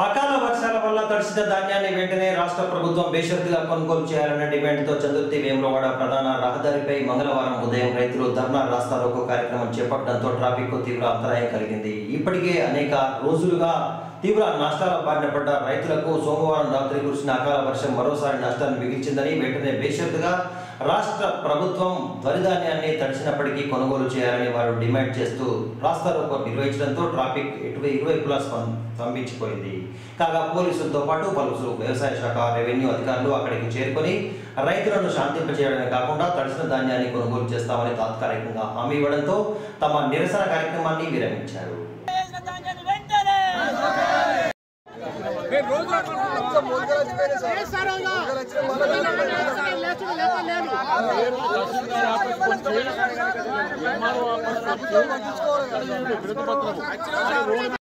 అకాల వర్షాల వల్ల తడిసిన ధాన్యాన్ని వెంటనే రాష్ట్ర ప్రభుత్వం బేషరతుగా కొనుగోలు చేయాలన్న డిమాండ్తో చందుర్తి వేములవాడ ప్రధాన రహదారిపై మంగళవారం ఉదయం రైతులు ధర్నా రాస్తారోకో కార్యక్రమం చేపట్టడంతో ట్రాఫిక్ తీవ్ర అంతరాయం కలిగింది ఇప్పటికే అనేక రోజులుగా తీవ్ర నష్టాల బారిన పడ్డ రైతులకు సోమవారం రాత్రి కురిసిన అకాల వర్షం మరోసారి నష్టాన్ని మిగిల్చిందని వెంటనే బేషరతుగా రాష్ట్ర ప్రభుత్వం వరిధాన్యాన్ని తడిసినప్పటికీ కొనుగోలు చేయాలని వారు డిమాండ్ చేస్తూ రాస్తారోకో నిర్వహించడంతో ట్రాఫిక్ ఇటు ఇరువైపులా స్పం- స్తంభించిపోయింది కాగా పోలీసులతో పాటు పలువురు వ్యవసాయ శాఖ రెవెన్యూ అధికారులు అక్కడికి చేరుకొని రైతులను శాంతింపజేయడమే కాకుండా తడిసిన ధాన్యాన్ని కొనుగోలు చేస్తామని తాత్కాలికంగా హామీ ఇవ్వడంతో తమ నిరసన కార్యక్రమాన్ని విరమించారు ఎంఆర్ఓ ఆఫీస్ వచ్చి పట్టించుకోవాలి